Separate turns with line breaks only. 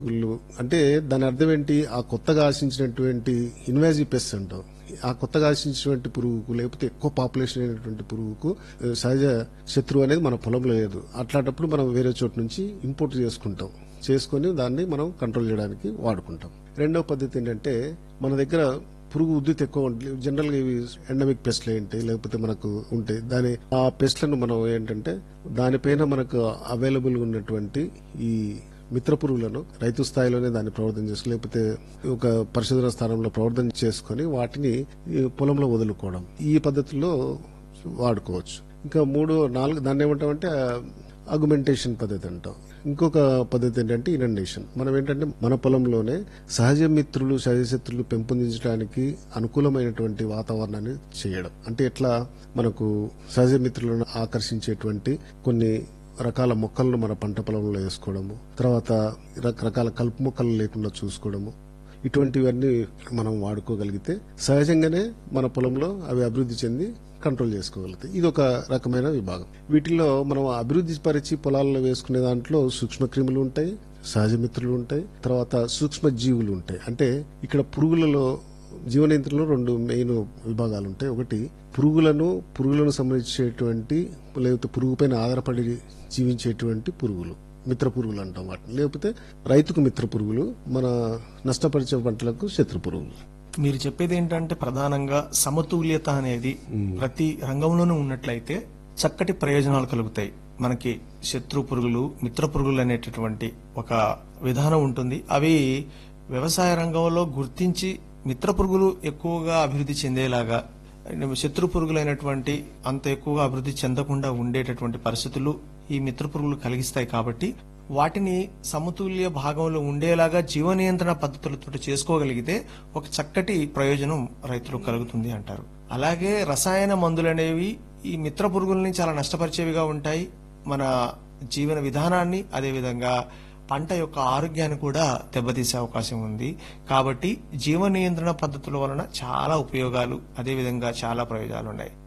వీళ్ళు అంటే దాని అర్థం ఏంటి ఆ కొత్తగా ఆశించినటువంటి ఇన్వాజివ్ పెస్ట్ అంటాం ఆ కొత్తగా ఆశించినటువంటి పురుగుకు లేకపోతే ఎక్కువ పాపులేషన్ అయినటువంటి పురుగుకు ఆ, సహజ శత్రువు అనేది మన పొలంలో లేదు అట్లాంటప్పుడు మనం వేరే చోటు నుంచి ఇంపోర్ట్ చేసుకుంటాం చేసుకొని దాన్ని మనం కంట్రోల్ చేయడానికి వాడుకుంటాం రెండవ పద్ధతి ఏంటంటే మన దగ్గర పురుగు ఉద్దితి ఎక్కువ ఉంటుంది జనరల్ గా ఇవి ఎండమిక్ పెస్ట్లు ఏంటి లేకపోతే మనకు ఉంటాయి దాని ఆ పెస్ట్లను మనం ఏంటంటే దానిపైన మనకు అవైలబుల్ గా ఉన్నటువంటి ఈ మిత్ర పురుగులను రైతు స్థాయిలోనే దాన్ని ప్రవర్తన చేసుకుని లేకపోతే ఒక పరిశోధన స్థానంలో ప్రవర్తన చేసుకొని వాటిని ఈ పొలంలో వదులుకోవడం ఈ పద్ధతిలో వాడుకోవచ్చు ఇంకా మూడు నాలుగు దాన్ని ఏమంటామంటే అగ్యుమెంటేషన్ పద్ధతి అంటాం ఇంకొక పద్ధతి ఏంటంటే ఇనండేషన్ మనం ఏంటంటే మన పొలంలోనే సహజ మిత్రులు సహజ శత్రులు పెంపొందించడానికి అనుకూలమైనటువంటి వాతావరణాన్ని చేయడం అంటే ఎట్లా మనకు సహజ మిత్రులను ఆకర్షించేటువంటి కొన్ని రకాల మొక్కలను మన పంట పొలంలో వేసుకోవడము తర్వాత రకరకాల కలుపు మొక్కలు లేకుండా చూసుకోవడము ఇటువంటివన్నీ మనం వాడుకోగలిగితే సహజంగానే మన పొలంలో అవి అభివృద్ధి చెంది కంట్రోల్ చేసుకోగలుగుతాయి ఇది ఒక రకమైన విభాగం వీటిలో మనం అభివృద్ధి పరిచి పొలాల్లో వేసుకునే దాంట్లో సూక్ష్మ క్రిములు ఉంటాయి సహజ మిత్రులు ఉంటాయి తర్వాత సూక్ష్మ జీవులు ఉంటాయి అంటే ఇక్కడ పురుగులలో జీవ నియంత్రణలో రెండు మెయిన్ విభాగాలు ఉంటాయి ఒకటి పురుగులను పురుగులను సంబంధించేటువంటి లేకపోతే పురుగు పైన ఆధారపడి జీవించేటువంటి పురుగులు మిత్ర పురుగులు అంటాం వాటిని లేకపోతే రైతుకు మిత్ర పురుగులు మన నష్టపరిచే పంటలకు శత్రు పురుగులు
మీరు చెప్పేది ఏంటంటే ప్రధానంగా సమతుల్యత అనేది ప్రతి రంగంలోనూ ఉన్నట్లయితే చక్కటి ప్రయోజనాలు కలుగుతాయి మనకి శత్రు పురుగులు మిత్ర పురుగులు అనేటటువంటి ఒక విధానం ఉంటుంది అవి వ్యవసాయ రంగంలో గుర్తించి మిత్ర పురుగులు ఎక్కువగా అభివృద్ధి చెందేలాగా శత్రు పురుగులైనటువంటి అంత ఎక్కువగా అభివృద్ధి చెందకుండా ఉండేటటువంటి పరిస్థితులు ఈ మిత్ర పురుగులు కలిగిస్తాయి కాబట్టి వాటిని సమతుల్య భాగంలో ఉండేలాగా జీవ నియంత్రణ పద్ధతులతో చేసుకోగలిగితే ఒక చక్కటి ప్రయోజనం రైతులకు కలుగుతుంది అంటారు అలాగే రసాయన మందులు అనేవి ఈ మిత్ర పురుగుల్ని చాలా నష్టపరిచేవిగా ఉంటాయి మన జీవన విధానాన్ని అదేవిధంగా పంట యొక్క ఆరోగ్యాన్ని కూడా దెబ్బతీసే అవకాశం ఉంది కాబట్టి జీవ నియంత్రణ పద్ధతుల వలన చాలా ఉపయోగాలు అదేవిధంగా చాలా ప్రయోజనాలు ఉన్నాయి